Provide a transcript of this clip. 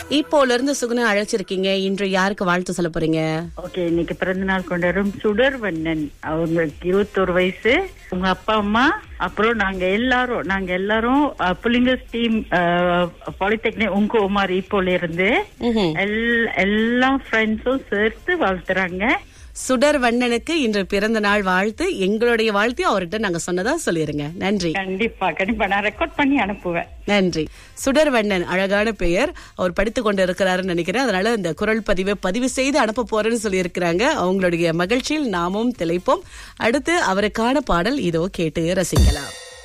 இப்போல இருந்து சுகுணா அழைச்சிருக்கீங்க இன்று யாருக்கு வாழ்த்து சொல்ல போறீங்க ஓகே இன்னைக்கு பிறந்த நாள் கொண்டாடும் சுடர்வண்ணன் அவங்களுக்கு இருபத்தோரு வயசு உங்க அப்பா அம்மா அப்புறம் நாங்க எல்லாரும் நாங்க எல்லாரும் அஹ், புலிங்கஸ் டீம் பாலிடெக்னிக் உங்க உமார் இப்போல இருந்து ம்ஹும். எல்- எல்லா ஃப்ரெண்ட்ஸும் சேர்த்து வாழ்த்துறாங்க சுடர் வண்ணனுக்கு இன்று பிறந்த நாள் வாழ்த்து எங்களுடைய வாழ்த்தையும் அவர்கிட்ட நாங்க சொன்னதா சொல்லிருங்க நன்றி கண்டிப்பா கண்டிப்பா நான் ரெக்கார்ட் பண்ணி அனுப்புவேன் நன்றி சுடர் வண்ணன் அழகான பெயர் அவர் படித்துக் கொண்டு இருக்கிறாருன்னு நினைக்கிறேன் அதனால இந்த குரல் பதிவை பதிவு செய்து அனுப்ப போறேன்னு சொல்லியிருக்கிறாங்க அவங்களுடைய மகிழ்ச்சியில் நாமும் திளைப்போம் அடுத்து அவருக்கான பாடல் இதோ கேட்டு ரசிக்கலாம்